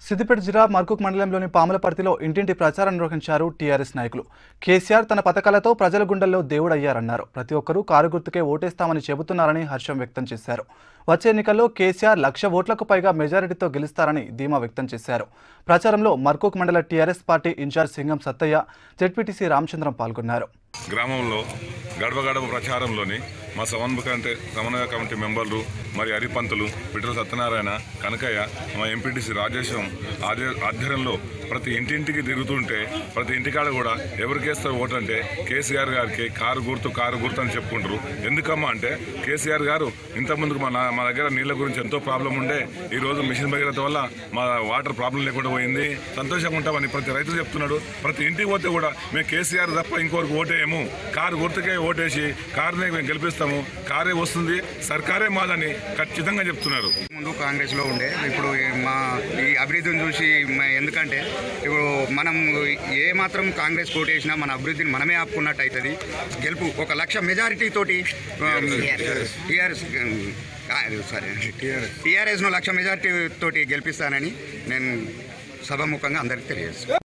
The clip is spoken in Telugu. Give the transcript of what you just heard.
సిద్దిపేట జిల్లా మర్కుక్ మండలంలోని పాములపర్తిలో ఇంటింటి ప్రచారం నిర్వహించారు టీఆర్ఎస్ నాయకులు కేసీఆర్ తన పథకాలతో ప్రజల గుండెల్లో దేవుడయ్యారన్నారు ప్రతి ఒక్కరూ కారు గుర్తుకే ఓటేస్తామని చెబుతున్నారని హర్షం వ్యక్తం చేశారు వచ్చే ఎన్నికల్లో కేసీఆర్ లక్ష ఓట్లకు పైగా మెజారిటీతో గెలుస్తారని ధీమా వ్యక్తం చేశారు ప్రచారంలో మర్కుక్ మండల TRS party incharge Singam Sattaiah ZPTC Ramachandram పాల్గొన్నారు గ్రామంలో గడప గడప ప్రచారంలోని మా సమన్వయ కమిటీ సమన్వయ కమిటీ మెంబర్లు మరి హరిపంతులు పిట్టల సత్యనారాయణ కనకయ్య మా ఎంపీటీసీ రాజేశం ఆధ్య- ఆధ్వర్యంలో ప్రతి ఇంటింటికి తిరుగుతుంటే ప్రతి ఇంటికాడ కూడా ఎవరికేస్తారు ఓటు అంటే కేసీఆర్ గారికి కారు గుర్తు కారు గుర్తు అని చెప్పుకుంటారు ఎందుకమ్మా అంటే కేసీఆర్ గారు ఇంతకుముందుకు మా నా- మా దగ్గర నీళ్ళ గురించి ఎంతో ప్రాబ్లం ఉండే ఈ రోజు మిషన్ భగీరథ వల్ల మా వాటర్ ప్రాబ్లం లేకుండా పోయింది సంతోషంగా ఉంటామని ప్రతి రైతు చెప్తున్నాడు ప్రతి ఇంటికి పోతే కూడా మేము కేసీఆర్ తప్ప ఇంకొకరికి ఓటేయము కారు గుర్తుకే ఓటేసి కారునే మేము గెలిపిస్తాము కారే వస్తుంది సర్కారే మాదని ఖచ్చితంగా చెప్తున్నారు ముందు కాంగ్రెస్లో ఉండే ఇప్పుడు ఈ మా ఈ అభివృద్ధిని చూసి మ- ఎందుకంటే ఇప్పుడు మనం ఏ మాత్రం కాంగ్రెస్ కోటేసినా మన అభివృద్ధిని మనమే ఆపుకున్నట్టు అవుతుంది గెలుపు ఒక లక్ష మెజారిటీ తోటి టీఆర్ఎస్ సరే టీఆర్ఎస్ను లక్ష మెజారిటీ తోటి గెలిపిస్తానని నేను సభాముఖంగా అందరికీ తెలియజేస్తాను